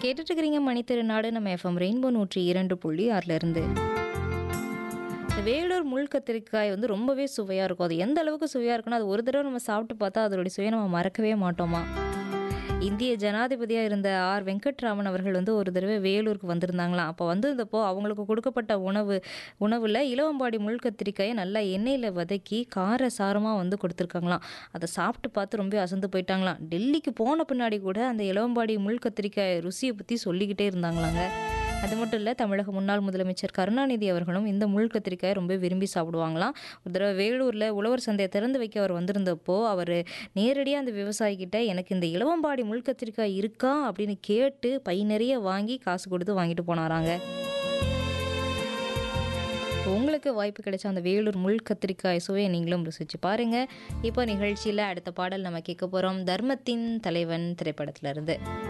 கேட்டுட்டு இருக்கிறீங்க மணித்திருநாடு நம்ம எஃப்எம் ரெயின்போ நூற்றி இரண்டு புள்ளி ஆறுல இருந்து இந்த வேலூர் முள் கத்திரிக்காய் வந்து ரொம்பவே சுவையாக இருக்கும் அது எந்த அளவுக்கு சுவையாக இருக்குன்னா அது ஒரு தடவை நம்ம சாப்பிட்டு பார்த்தா அதோடைய சுவையை நம்ம மறக்கவே மாட்டோமா இந்திய ஜனாதிபதியாக இருந்த ஆர் வெங்கட்ராமன் அவர்கள் வந்து ஒரு தடவை வேலூருக்கு வந்திருந்தாங்களாம் அப்போ வந்திருந்தப்போ அவங்களுக்கு கொடுக்கப்பட்ட உணவு உணவில் இலவம்பாடி முள் கத்திரிக்காயை நல்லா எண்ணெயில் வதக்கி கார சாரமாக வந்து கொடுத்துருக்காங்களாம் அதை சாப்பிட்டு பார்த்து ரொம்ப அசந்து போயிட்டாங்களாம் டெல்லிக்கு போன பின்னாடி கூட அந்த இலவம்பாடி முள் கத்திரிக்காய் ருசியை பற்றி சொல்லிக்கிட்டே இருந்தாங்களாங்க அது மட்டும் இல்லை தமிழக முன்னாள் முதலமைச்சர் கருணாநிதி அவர்களும் இந்த முள் கத்திரிக்காயை ரொம்ப விரும்பி சாப்பிடுவாங்களாம் ஒரு தடவை வேலூரில் உழவர் சந்தையை திறந்து வைக்க அவர் வந்திருந்தப்போ அவர் நேரடியாக அந்த விவசாயிகிட்ட எனக்கு இந்த இலவம்பாடி முள் கத்திரிக்காய் இருக்கா அப்படின்னு கேட்டு பை நிறைய வாங்கி காசு கொடுத்து வாங்கிட்டு போனாராங்க உங்களுக்கு வாய்ப்பு கிடைச்ச அந்த வேலூர் முள் கத்திரிக்காய் சுவையை நீங்களும் ருசிச்சு பாருங்க இப்போ நிகழ்ச்சியில் அடுத்த பாடல் நம்ம கேட்க போகிறோம் தர்மத்தின் தலைவன் திரைப்படத்துல இருந்து